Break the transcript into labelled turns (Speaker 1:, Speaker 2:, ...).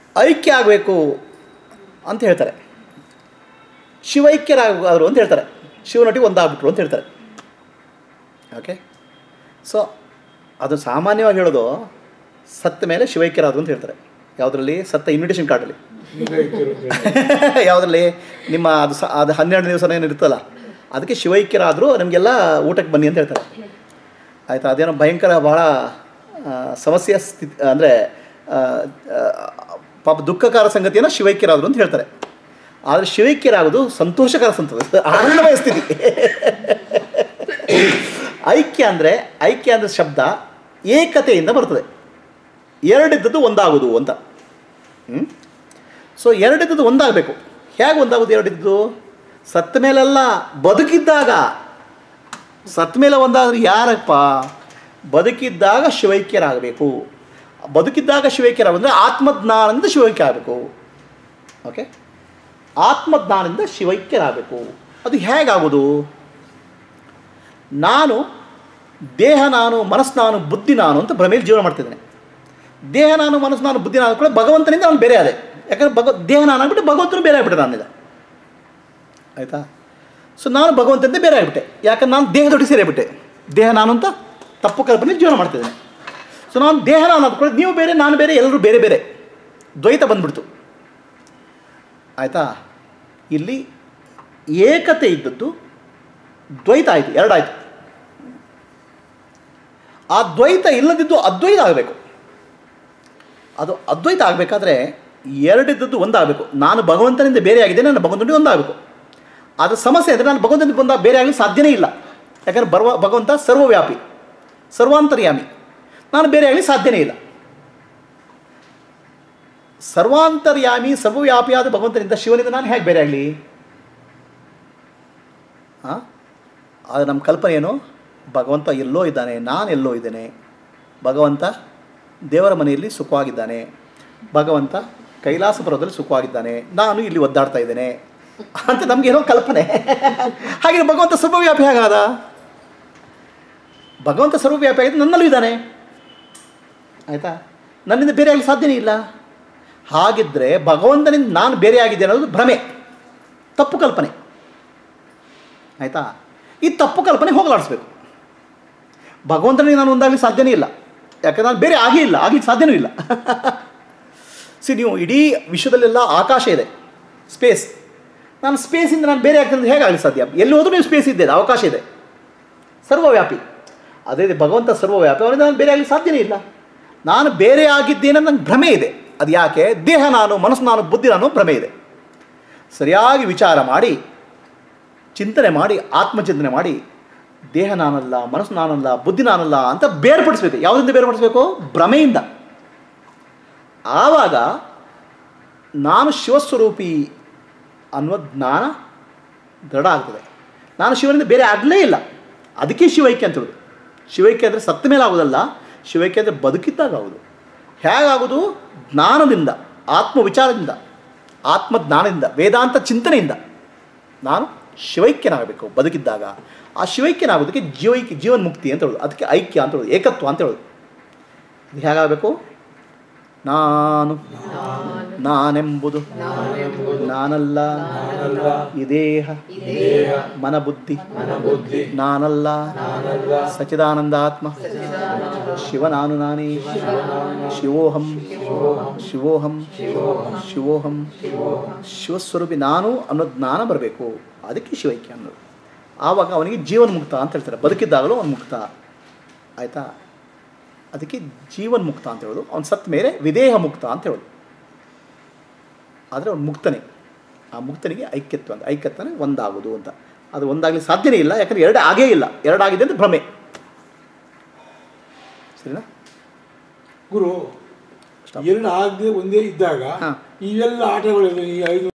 Speaker 1: ಐಕ್ಯ ಆಗಬೇಕು ಅಂತ ಹೇಳ್ತಾರೆ ಶಿವೈಕ್ಯರಾದರು ಅಂತ ಹೇಳ್ತಾರೆ ಶಿವನೊಟ್ಟಿಗೆ ಒಂದಾಗ್ಬಿಟ್ರು ಅಂತ ಹೇಳ್ತಾರೆ ಓಕೆ ಸೊ ಅದು ಸಾಮಾನ್ಯವಾಗಿ ಹೇಳೋದು ಸತ್ತ ಮೇಲೆ ಶಿವೈಕ್ಯರಾದರು ಅಂತ ಹೇಳ್ತಾರೆ ಯಾವುದರಲ್ಲಿ ಸತ್ತ ಇನ್ವಿಟೇಷನ್ ಕಾರ್ಡಲ್ಲಿ ಯಾವುದರಲ್ಲಿ ನಿಮ್ಮ ಅದು ಸ ಅದು ಹನ್ನೆರಡು ದಿವಸ ಏನು ಇರ್ತಲ್ಲ ಅದಕ್ಕೆ ಶಿವೈಕ್ಯರಾದರೂ ನಮಗೆಲ್ಲ ಊಟಕ್ಕೆ ಬನ್ನಿ ಅಂತ ಹೇಳ್ತಾರೆ ಆಯಿತಾ ಅದೇನೋ ಭಯಂಕರ ಬಹಳ ಆ, ಸಮಸ್ಯೆಯ ಸ್ಥಿತಿ ಅಂದರೆ ಪಾಪ ದುಃಖಕರ ಸಂಗತಿಯನ್ನು ಶಿವೈಕ್ಯರಾದರು ಅಂತ ಹೇಳ್ತಾರೆ ಆದರೆ ಶಿವೈಕ್ಯರಾಗೋದು ಸಂತೋಷಕರ ಸಂತೋಷ ಆನಂದಮಯ ಸ್ಥಿತಿ ಐಕ್ಯ ಅಂದರೆ ಐಕ್ಯ ಅಂದರೆ ಶಬ್ದ ಏಕತೆಯಿಂದ ಬರ್ತದೆ ಎರಡಿದ್ದದ್ದು ಒಂದಾಗುವುದು ಅಂತ ಹ್ಞೂ ಸೊ ಎರಡಿದ್ದದ್ದು ಒಂದಾಗಬೇಕು ಹೇಗೆ ಒಂದಾಗೋದು ಎರಡಿದ್ದು ಸತ್ತ ಮೇಲೆಲ್ಲ ಬದುಕಿದ್ದಾಗ ಸತ್ತ ಮೇಲೆ ಒಂದಾದ್ರೆ ಯಾರಪ್ಪ ಬದುಕಿದ್ದಾಗ ಶಿವೈಕ್ಯರಾಗಬೇಕು ಬದುಕಿದ್ದಾಗ ಶಿವೈಕ್ಯರಾಗಂದರೆ ಆತ್ಮಜ್ಞಾನದಿಂದ ಶಿವೈಕ್ಯ ಆಗಬೇಕು ಓಕೆ ಆತ್ಮಜ್ಞಾನದಿಂದ ಶಿವೈಕ್ಯರಾಗಬೇಕು ಅದು ಹೇಗಾಗೋದು ನಾನು ದೇಹ ನಾನು ಮನಸ್ಸು ನಾನು ಬುದ್ಧಿ ನಾನು ಅಂತ ಭ್ರಮೆಯಲ್ಲಿ ಜೀವನ ಮಾಡ್ತಿದ್ದೇನೆ ದೇಹ ನಾನು ಮನಸ್ಸು ನಾನು ಬುದ್ಧಿ ನಾನು ಕೂಡ ಭಗವಂತನಿಂದ ನಾನು ಬೇರೆ ಆದೆ ಯಾಕಂದ್ರೆ ಭಗ ದೇಹ ನಾನು ಆಗ್ಬಿಟ್ಟು ಭಗವಂತನು ಬೇರೆ ಆಗ್ಬಿಟ್ಟೆ ನಾನಿದೆ ಆಯಿತಾ ಸೊ ನಾನು ಭಗವಂತಂತೆ ಬೇರೆ ಆಗಿಬಿಟ್ಟೆ ಯಾಕಂದ್ರೆ ನಾನು ದೇಹದೊಟ್ಟಿಗೆ ಸೇರಿಬಿಟ್ಟೆ ದೇಹ ನಾನು ಅಂತ ತಪ್ಪು ಕಲ್ಪನೆ ಜೀವನ ಮಾಡ್ತಿದ್ದೇನೆ ಸೊ ನಾನು ದೇಹ ನಾನು ಅಂದ್ಕೊಳ್ಳಿ ನೀವು ಬೇರೆ ನಾನು ಬೇರೆ ಎಲ್ಲರೂ ಬೇರೆ ಬೇರೆ ದ್ವೈತ ಬಂದ್ಬಿಡ್ತು ಆಯಿತಾ ಇಲ್ಲಿ ಏಕತೆ ಇದ್ದದ್ದು ದ್ವೈತ ಆಯಿತು ಎರಡಾಯಿತು ಆ ದ್ವೈತ ಇಲ್ಲದಿದ್ದು ಅದ್ವೈತ ಆಗಬೇಕು ಅದು ಅದ್ವೈತ ಆಗಬೇಕಾದ್ರೆ ಎರಡಿದ್ದದ್ದು ಒಂದಾಗಬೇಕು ನಾನು ಭಗವಂತನಿಂದ ಬೇರೆ ಆಗಿದ್ದೇನೆ ನಾನು ಭಗವಂತನಿಗೆ ಒಂದಾಗಬೇಕು ಅದು ಸಮಸ್ಯೆ ಅಂದರೆ ನಾನು ಭಗವಂತನಿಂದ ಬಂದ ಬೇರೆ ಆಗಲಿ ಸಾಧ್ಯನೇ ಇಲ್ಲ ಯಾಕಂದರೆ ಬರುವ ಭಗವಂತ ಸರ್ವವ್ಯಾಪಿ ಸರ್ವಾಂತರ್ಯಾಮಿ ನಾನು ಬೇರೆ ಆಗಲಿ ಸಾಧ್ಯನೇ ಇಲ್ಲ ಸರ್ವಾಂತರ್ಯಾಮಿ ಸರ್ವವ್ಯಾಪಿಯಾದ ಭಗವಂತನಿಂದ ಶಿವನಿಂದ ನಾನು ಹೇಗೆ ಬೇರೆ ಆಗಲಿ ಹಾಂ ಅದು ನಮ್ಮ ಕಲ್ಪನೆ ಏನು ಭಗವಂತ ಎಲ್ಲೋ ಇದ್ದಾನೆ ನಾನು ಎಲ್ಲೋ ಇದ್ದೇನೆ ಭಗವಂತ ದೇವರ ಮನೆಯಲ್ಲಿ ಸುಖವಾಗಿದ್ದಾನೆ ಭಗವಂತ ಕೈಲಾಸ ಪರ್ವತದಲ್ಲಿ ಸುಖವಾಗಿದ್ದಾನೆ ನಾನು ಇಲ್ಲಿ ಒದ್ದಾಡ್ತಾ ಇದ್ದೇನೆ ಅಂತ ನಮಗೇನೋ ಕಲ್ಪನೆ ಹಾಗೆ ಭಗವಂತ ಸರ್ವವ್ಯಾಪಿ ಹೇಗಾದ ಭಗವಂತ ಸರ್ವವ್ಯಾಪಿ ಆಗಿದ್ದು ನನ್ನಲ್ಲೂ ಇದ್ದಾನೆ ಆಯಿತಾ ನನ್ನಿಂದ ಬೇರೆ ಆಗಲಿ ಸಾಧ್ಯನೇ ಇಲ್ಲ ಹಾಗಿದ್ದರೆ ಭಗವಂತನಿಂದ ನಾನು ಬೇರೆ ಆಗಿದ್ದೇನೆ ಅನ್ನೋದು ಭ್ರಮೆ ತಪ್ಪು ಕಲ್ಪನೆ ಆಯಿತಾ ಈ ತಪ್ಪು ಕಲ್ಪನೆ ಹೋಗಲಾಡಿಸ್ಬೇಕು ಭಗವಂತನಿಗೆ ನಾನು ಒಂದಾಗಲಿ ಸಾಧ್ಯನೇ ಇಲ್ಲ ಯಾಕಂದ್ರೆ ನಾನು ಬೇರೆ ಆಗೇ ಇಲ್ಲ ಆಗ್ಲಿಕ್ಕೆ ಸಾಧ್ಯನೂ ಇಲ್ಲ ಸಿ ನೀವು ಇಡೀ ವಿಶ್ವದಲ್ಲೆಲ್ಲ ಆಕಾಶ ಇದೆ ಸ್ಪೇಸ್ ನಾನು ಸ್ಪೇಸಿಂದ ನಾನು ಬೇರೆ ಆಗ್ತದೆ ಹೇಗಾಗಲಿ ಸಾಧ್ಯ ಎಲ್ಲಿ ಹೋದ್ರೂ ನೀವು ಸ್ಪೇಸ್ ಇದ್ದೇನೆ ಅವಕಾಶ ಇದೆ ಸರ್ವವ್ಯಾಪಿ ಅದೇ ರೀತಿ ಭಗವಂತ ಸರ್ವವ್ಯಾಪಿ ಅವರಿಂದ ನಾನು ಬೇರೆ ಆಗಲಿಕ್ಕೆ ಸಾಧ್ಯನೇ ಇಲ್ಲ ನಾನು ಬೇರೆ ಆಗಿದ್ದೇನೆ ನನಗೆ ಭ್ರಮೆ ಇದೆ ಅದು ಯಾಕೆ ದೇಹ ನಾನು ಮನಸ್ಸು ನಾನು ಬುದ್ಧಿ ನಾನು ಭ್ರಮೆ ಇದೆ ಸರಿಯಾಗಿ ವಿಚಾರ ಮಾಡಿ ಚಿಂತನೆ ಮಾಡಿ ಆತ್ಮಚಿಂತನೆ ಮಾಡಿ ದೇಹ ನಾನಲ್ಲ ಮನಸ್ಸು ನಾನಲ್ಲ ಬುದ್ಧಿ ನಾನಲ್ಲ ಅಂತ ಬೇರ್ಪಡಿಸ್ಬೇಕು ಯಾವುದರಿಂದ ಬೇರ್ಪಡಿಸ್ಬೇಕು ಭ್ರಮೆಯಿಂದ ಆವಾಗ ನಾನು ಶಿವಸ್ವರೂಪಿ ಅನ್ನುವ ಜ್ಞಾನ ದೃಢ ಆಗ್ತದೆ ನಾನು ಶಿವನಿಂದ ಬೇರೆ ಆಗಲೇ ಇಲ್ಲ ಅದಕ್ಕೆ ಶಿವೈಕ್ಯ ಅಂತ ಹೇಳೋದು ಶಿವೈಕ್ಯ ಅಂದರೆ ಸತ್ತ ಮೇಲೆ ಆಗೋದಲ್ಲ ಶಿವೈಕ್ಯ ಅಂದರೆ ಬದುಕಿದ್ದಾಗ ಆಗೋದು ಹೇಗಾಗೋದು ಜ್ಞಾನದಿಂದ ಆತ್ಮ ವಿಚಾರದಿಂದ ಆತ್ಮಜ್ಞಾನದಿಂದ ವೇದಾಂತ ಚಿಂತನೆಯಿಂದ ನಾನು ಶಿವೈಕ್ಯನಾಗಬೇಕು ಬದುಕಿದ್ದಾಗ ಆ ಶಿವೈಕ್ಯನಾಗೋದಕ್ಕೆ ಜೀವೈಕ್ಯ ಜೀವನ್ ಮುಕ್ತಿ ಅಂತ ಹೇಳೋದು ಅದಕ್ಕೆ ಐಕ್ಯ ಅಂತ ಹೇಳೋದು ಏಕತ್ವ ಅಂತ ಹೇಳೋದು ಇದು ಹೇಗಾಗಬೇಕು ನಾನು ನಾನೆಂಬುದು ನಾನಲ್ಲ ಈ ದೇಹ ಮನಬುದ್ಧಿ ನಾನಲ್ಲ ಸಚಿದಾನಂದ ಆತ್ಮ ಶಿವ ನಾನು ನಾನೇ ಶಿವೋಹಂ ಶಿವೋಹಂ ಶಿವೋಹಂ ಶಿವಸ್ವರೂಪಿ ನಾನು ಅನ್ನೋ ಜ್ಞಾನ ಬರಬೇಕು ಅದಕ್ಕೆ ಶಿವೈಕ್ಯ ಅನ್ನೋದು ಆವಾಗ ಅವನಿಗೆ ಜೀವನ್ ಮುಕ್ತ ಅಂತ ಹೇಳ್ತಾರೆ ಬದುಕಿದ್ದಾಗಲೂ ಅವನು ಮುಕ್ತ ಆಯಿತಾ ಅದಕ್ಕೆ ಜೀವನ್ ಮುಕ್ತ ಅಂತ ಹೇಳೋದು ಅವ್ನು ಸತ್ತ ಮೇಲೆ ವಿದೇಹ ಮುಕ್ತ ಅಂತ ಹೇಳೋದು ಆದರೆ ಅವ್ನು ಮುಕ್ತನೇ ಆ ಮುಕ್ತನಿಗೆ ಐಕ್ಯತ್ವ ಅಂತ ಐಕ್ಯತ್ವನೇ ಒಂದಾಗೋದು ಅಂತ ಅದು ಒಂದಾಗಲಿ ಸಾಧ್ಯನೇ ಇಲ್ಲ ಯಾಕಂದರೆ ಎರಡು ಆಗೇ ಇಲ್ಲ ಎರಡಾಗಿದೆ ಅಂತ ಭ್ರಮೆ ಸರಿನಾ
Speaker 2: ಗುರು ಎರಡು ಆಗದೆ ಒಂದೇ ಇದ್ದಾಗ
Speaker 1: ಹಾ.
Speaker 2: ಇವೆಲ್ಲ ಆಟಗಳು ಈ ಐದು